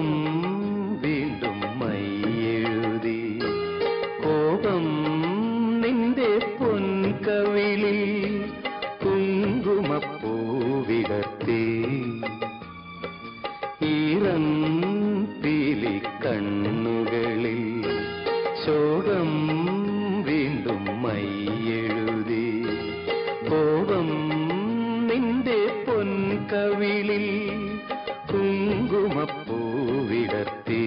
വീണ്ടും മൈയെഴുതി കോപം നിന്റെ പൊൻകവിളിൽ കുങ്കുമപ്പൂവിടത്തി ഈറൻ പീലി കണ്ണുകളിൽ ശോകം വീണ്ടും മൈയെഴുതി കോപം നിന്റെ പൊൻകവിളിൽ കുങ്കുമപ്പൂവിടത്തി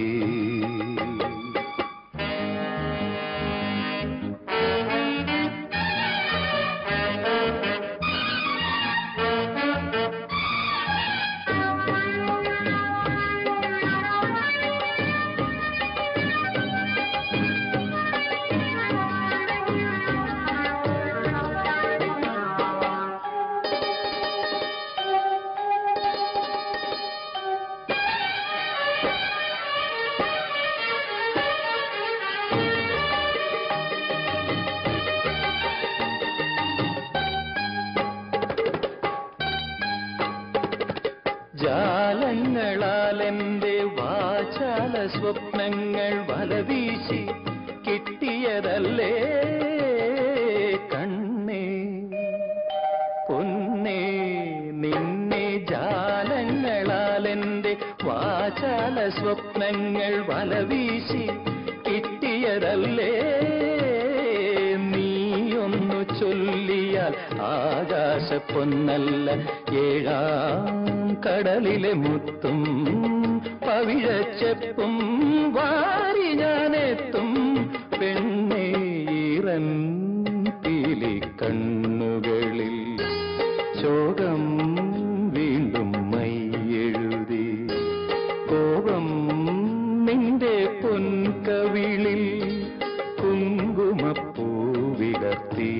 ജാലങ്ങളാൽ എന്റെ വാചാല സ്വപ്നങ്ങൾ വലവീശി കിട്ടിയതല്ലേ കണ്ണേ പൊന്നേ നിന്നെ ജാലങ്ങളാൽ എന്റെ വാചാല സ്വപ്നങ്ങൾ വലവീശി കിട്ടിയതല്ലേ നീയൊന്നു ചൊല്ലിയാൽ ആകാശ പൊന്നല്ല ഏഴാം കടലിലെ മുത്തും പവിഴച്ചെപ്പും വാരി ഞാനെത്തും പെണ്ണേ ഈറൻ പീലി കണ്ണുകളിൽ ശോകം വീണ്ടും മൈയെഴുതി കോപം നിന്റെ പൊൻകവിളിൽ കുങ്കുമപ്പൂവിടത്തി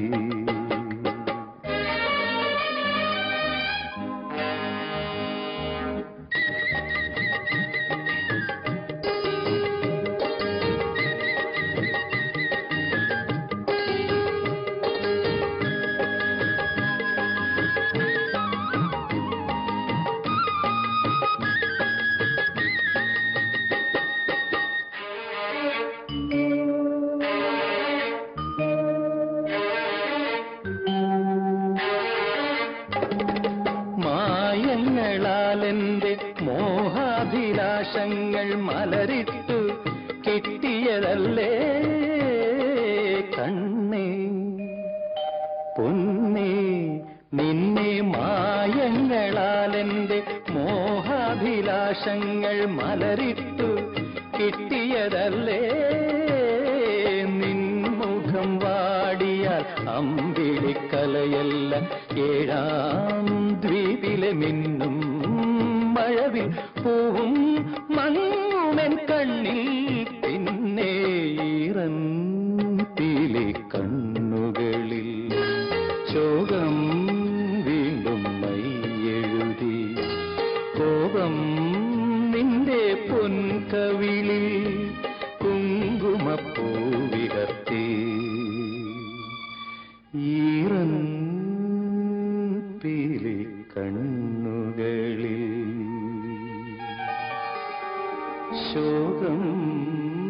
മായങ്ങളാൽ എന്റെ മോഹാഭിലാഷങ്ങൾ മലരിട്ടു കിട്ടിയതല്ലേ കണ്ണേ പൊന്നേ നിന്നെ മായങ്ങളാൽ എന്റെ മോഹാഭിലാഷങ്ങൾ മലരിട്ടു കിട്ടിയതല്ലേ നിൻമുഖം വാടിയാൽ അമ്പിളിക്കലയല്ല ഏഴാം ദ്വീപിലെ മിന്നും മഴവിൽ പൂവും മങ്ങുമെൻ കണ്ണിൽ പിന്നെ ഈറൻ പീലി കണ്ണുകളിൽ ശോകം വീണ്ടും മൈയെഴുതി കോപം നിന്റെ പൊൻകവിളിൽ കുങ്കുമപ്പൂവിടത്തി ഈറൻ പീലി കണ്ണുകളിൽ ശോകം